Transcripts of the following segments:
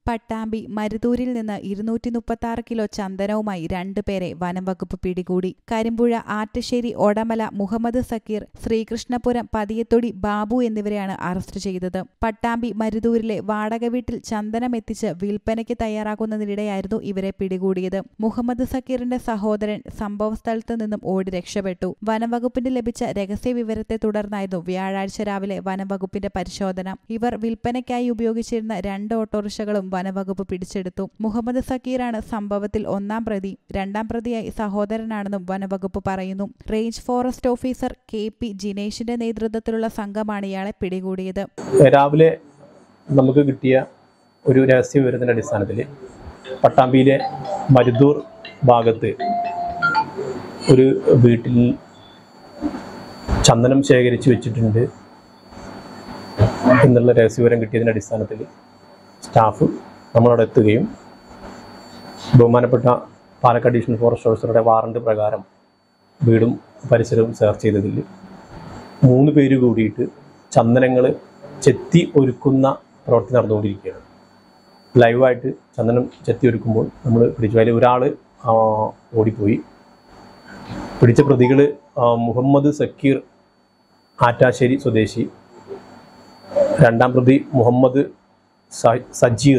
പട്ടാമ്പി മരുതൂരിൽ നിന്ന് ഇരുന്നൂറ്റി മുപ്പത്തി ആറ് കിലോ ചന്ദനവുമായി രണ്ടുപേരെ വനംവകുപ്പ് പിടികൂടി കരിമ്പുഴ ആറ്റശ്ശേരി ഓടമല മുഹമ്മദ് സക്കീർ ശ്രീകൃഷ്ണപുരം പതിയത്തൊടി ബാബു എന്നിവരെയാണ് അറസ്റ്റ് ചെയ്തത് പട്ടാമ്പി മരുതൂരിലെ വാടക വീട്ടിൽ ചന്ദനം എത്തിച്ച് വിൽപ്പനയ്ക്ക് തയ്യാറാക്കുന്നതിനിടെയായിരുന്നു ഇവരെ പിടികൂടിയത് മുഹമ്മദ് സക്കീറിന്റെ സഹോദരൻ സംഭവസ്ഥലത്ത് നിന്നും ഓടി രക്ഷപ്പെട്ടു വനംവകുപ്പിന് ലഭിച്ച രഹസ്യ വിവരത്തെ തുടർന്നായിരുന്നു വ്യാഴാഴ്ച രാവിലെ വനംവകുപ്പിന്റെ പരിശോധന ഇവർ വിൽപ്പനയ്ക്കായി ഉപയോഗിച്ചിരുന്ന രണ്ട് ഓട്ടോറിക്ഷകളും വനവകുപ്പ് പിടിച്ചെടുത്തു മുഹമ്മദ് സക്കീറാണ് സംഭവത്തിൽ ഒന്നാം പ്രതി രണ്ടാം പ്രതിയായി സഹോദരനാണെന്നും വനവകുപ്പ് പറയുന്നു range forest officer K P ജിനേഷിന്റെ നേതൃത്വത്തിലുള്ള സംഘമാണ് ഇയാളെ പിടികൂടിയത് രാവിലെ നമുക്ക് കിട്ടിയ ഒരു രഹസ്യ വിവരത്തിൻ്റെ അടിസ്ഥാനത്തിൽ പട്ടാമ്പിയിലെ മരുദൂർ ഭാഗത്ത് ഒരു വീട്ടിൽ ചന്ദനം ശേഖരിച്ച് വെച്ചിട്ടുണ്ട് എന്നുള്ള രഹസ്യവിവരം കിട്ടിയതിൻ്റെ അടിസ്ഥാനത്തിൽ സ്റ്റാഫ് നമ്മളവിടെ എത്തുകയും ബഹുമാനപ്പെട്ട പാലക്കാട് ഡിവിഷണൽ ഫോറസ്റ്റ് ഓഫീസറുടെ വാറണ്ട് പ്രകാരം വീടും പരിസരവും സെർച്ച് ചെയ്തതിൽ മൂന്ന് പേര് കൂടിയിട്ട് ചന്ദനങ്ങൾ ചെത്തി ഒരുക്കുന്ന പ്രവൃത്തി നടന്നുകൊണ്ടിരിക്കുകയാണ് ലൈവായിട്ട് ചന്ദനം ചെത്തി ഒരുക്കുമ്പോൾ നമ്മൾ പിടിച്ചു അതിൽ ഒരാൾ ഓടിപ്പോയി പിടിച്ച പ്രതികൾ മുഹമ്മദ് സക്കീർ ആറ്റാശ്ശേരി സ്വദേശി രണ്ടാം പ്രതി മുഹമ്മദ് സ- സജീർ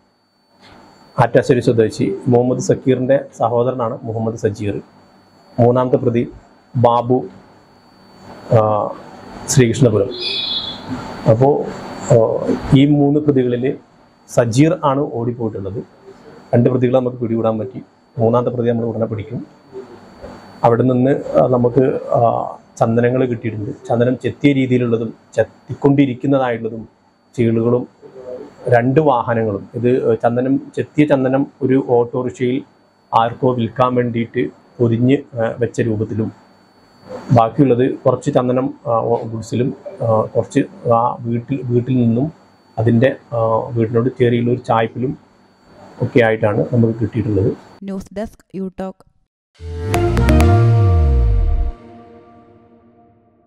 ആറ്റാശ്ശേരി സ്വദേശി മുഹമ്മദ് സക്കീറിൻ്റെ സഹോദരനാണ് മുഹമ്മദ് സജീർ മൂന്നാമത്തെ പ്രതി ബാബു ആ, ശ്രീകൃഷ്ണപുരം അപ്പോൾ ഈ മൂന്ന് പ്രതികളിൽ സജീർ ആണ് ഓടിപ്പോയിട്ടുള്ളത് രണ്ട് പ്രതികളെ നമുക്ക് പിടികൂടാൻ പറ്റി മൂന്നാമത്തെ പ്രതി നമ്മൾ ഉടനെ പിടിക്കും അവിടെ നിന്ന് ആ, നമുക്ക് ചന്ദനങ്ങൾ കിട്ടിയിട്ടുണ്ട് ചന്ദനം ചെത്തിയ രീതിയിലുള്ളതും ചെത്തിക്കൊണ്ടിരിക്കുന്നതായിട്ടുള്ളതും ചീളുകളും രണ്ട് വാഹനങ്ങളും ഇത് ചന്ദനം ചെത്തിയ ചന്ദനം ഒരു ഓട്ടോറിക്ഷയിൽ ആർക്കോ വിൽക്കാൻ വേണ്ടിയിട്ട് പൊതിഞ്ഞ് ആ, വെച്ച രൂപത്തിലും ബാക്കിയുള്ളത് കുറച്ച് ചന്ദനം ആ, ഓ- ഗുഡ്സിലും ആ, കുറച്ച് ആ വീട്ടിൽ വീട്ടിൽ നിന്നും അതിൻ്റെ ആ, വീടിനോട് ചേറിയുള്ള ഒരു ചായ്പിലും ഒക്കെ ആയിട്ടാണ് നമുക്ക് കിട്ടിയിട്ടുള്ളത് ന്യൂസ് ഡെസ്ക് യു ടോക്ക്